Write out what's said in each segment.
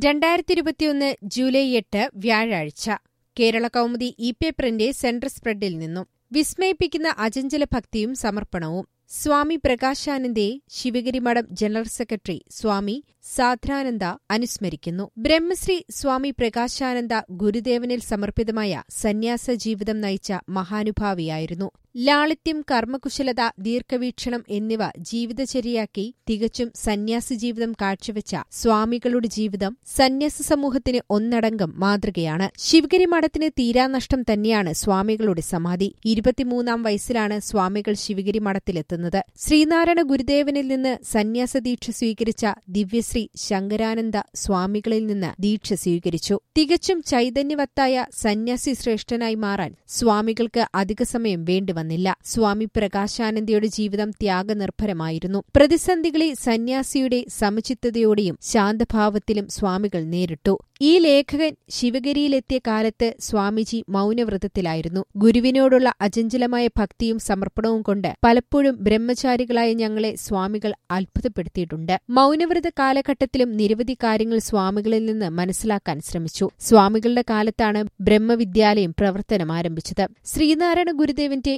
രണ്ടായിരത്തി ഇരുപത്തിയൊന്ന് ജൂലൈ എട്ട് വ്യാഴാഴ്ച കേരള കൗമുദി ഇ പേപ്പറിന്റെ സെൻട്രൽ സ്പ്രെഡിൽ നിന്നും വിസ്മയിപ്പിക്കുന്ന അചഞ്ചല ഭക്തിയും സമർപ്പണവും സ്വാമി പ്രകാശാനന്ദയെ ശിവഗിരി മഠം ജനറൽ സെക്രട്ടറി സ്വാമി സാദ്രാനന്ദ അനുസ്മരിക്കുന്നു ബ്രഹ്മശ്രീ സ്വാമി പ്രകാശാനന്ദ ഗുരുദേവനിൽ സമർപ്പിതമായ സന്യാസ ജീവിതം നയിച്ച മഹാനുഭാവിയായിരുന്നു ലാളിത്യം കർമ്മകുശലത ദീർഘവീക്ഷണം എന്നിവ ജീവിതചര്യയാക്കി തികച്ചും സന്യാസ ജീവിതം കാഴ്ചവെച്ച സ്വാമികളുടെ ജീവിതം സന്യാസ സമൂഹത്തിന് ഒന്നടങ്കം മാതൃകയാണ് ശിവഗിരി മഠത്തിന് തീരാനഷ്ടം തന്നെയാണ് സ്വാമികളുടെ സമാധി ഇരുപത്തിമൂന്നാം വയസ്സിലാണ് സ്വാമികൾ ശിവഗിരി മഠത്തിലെത്തുന്നത് ശ്രീനാരായണ ഗുരുദേവനിൽ നിന്ന് സന്യാസ ദീക്ഷ സ്വീകരിച്ച ദിവ്യശ്രീ ശങ്കരാനന്ദ സ്വാമികളിൽ നിന്ന് ദീക്ഷ സ്വീകരിച്ചു തികച്ചും ചൈതന്യവത്തായ സന്യാസി ശ്രേഷ്ഠനായി മാറാൻ സ്വാമികൾക്ക് അധിക സമയം വേണ്ടിവന്നില്ല സ്വാമി പ്രകാശാനന്ദയുടെ ജീവിതം ത്യാഗനിർഭരമായിരുന്നു പ്രതിസന്ധികളെ സന്യാസിയുടെ സമചിത്തതയോടെയും ശാന്തഭാവത്തിലും സ്വാമികൾ നേരിട്ടു ഈ ലേഖകൻ ശിവഗിരിയിലെത്തിയ കാലത്ത് സ്വാമിജി മൗനവ്രതത്തിലായിരുന്നു ഗുരുവിനോടുള്ള അചഞ്ചലമായ ഭക്തിയും സമർപ്പണവും കൊണ്ട് പലപ്പോഴും ബ്രഹ്മചാരികളായ ഞങ്ങളെ സ്വാമികൾ അത്ഭുതപ്പെടുത്തിയിട്ടുണ്ട് മൗനവ്രത കാലഘട്ടത്തിലും നിരവധി കാര്യങ്ങൾ സ്വാമികളിൽ നിന്ന് മനസ്സിലാക്കാൻ ശ്രമിച്ചു സ്വാമികളുടെ കാലത്താണ് ബ്രഹ്മവിദ്യാലയം പ്രവർത്തനം ആരംഭിച്ചത് ശ്രീനാരായണ ഗുരുദേവന്റെ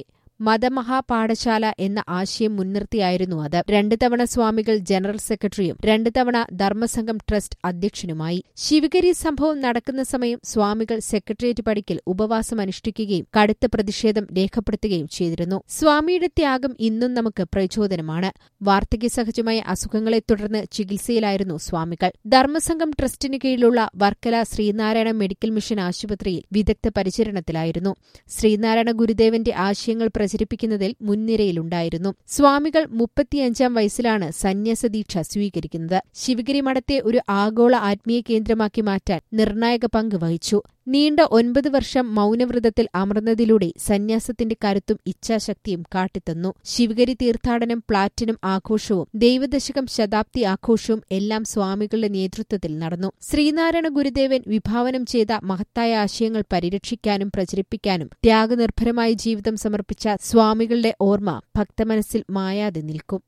മതമഹാപാഠശാല എന്ന ആശയം മുൻനിർത്തിയായിരുന്നു അത് രണ്ടു തവണ സ്വാമികൾ ജനറൽ സെക്രട്ടറിയും രണ്ടു തവണ ധർമ്മസംഘം ട്രസ്റ്റ് അധ്യക്ഷനുമായി ശിവഗിരി സംഭവം നടക്കുന്ന സമയം സ്വാമികൾ സെക്രട്ടേറിയറ്റ് പടിക്കൽ ഉപവാസം അനുഷ്ഠിക്കുകയും കടുത്ത പ്രതിഷേധം രേഖപ്പെടുത്തുകയും ചെയ്തിരുന്നു സ്വാമിയുടെ ത്യാഗം ഇന്നും നമുക്ക് പ്രചോദനമാണ് വാർദ്ധക്യ സഹജമായ അസുഖങ്ങളെ തുടർന്ന് ചികിത്സയിലായിരുന്നു സ്വാമികൾ ധർമ്മസംഘം ട്രസ്റ്റിന് കീഴിലുള്ള വർക്കല ശ്രീനാരായണ മെഡിക്കൽ മിഷൻ ആശുപത്രിയിൽ വിദഗ്ധ പരിചരണത്തിലായിരുന്നു ശ്രീനാരായണ ഗുരുദേവന്റെ ആശയങ്ങൾ പ്രചരിപ്പിക്കുന്നതിൽ മുൻനിരയിലുണ്ടായിരുന്നു സ്വാമികൾ മുപ്പത്തിയഞ്ചാം വയസ്സിലാണ് സന്യാസദീക്ഷ സ്വീകരിക്കുന്നത് ശിവഗിരി മഠത്തെ ഒരു ആഗോള ആത്മീയ കേന്ദ്രമാക്കി മാറ്റാൻ നിർണായക പങ്ക് വഹിച്ചു നീണ്ട ഒൻപത് വർഷം മൗനവ്രതത്തിൽ അമർന്നതിലൂടെ സന്യാസത്തിന്റെ കരുത്തും ഇച്ഛാശക്തിയും കാട്ടിത്തന്നു ശിവഗിരി തീർത്ഥാടനം പ്ലാറ്റിനം ആഘോഷവും ദൈവദശകം ശതാബ്ദി ആഘോഷവും എല്ലാം സ്വാമികളുടെ നേതൃത്വത്തിൽ നടന്നു ശ്രീനാരായണ ഗുരുദേവൻ വിഭാവനം ചെയ്ത മഹത്തായ ആശയങ്ങൾ പരിരക്ഷിക്കാനും പ്രചരിപ്പിക്കാനും ത്യാഗനിർഭരമായ ജീവിതം സമർപ്പിച്ച സ്വാമികളുടെ ഓർമ്മ ഭക്തമനസ്സിൽ മായാതെ നിൽക്കും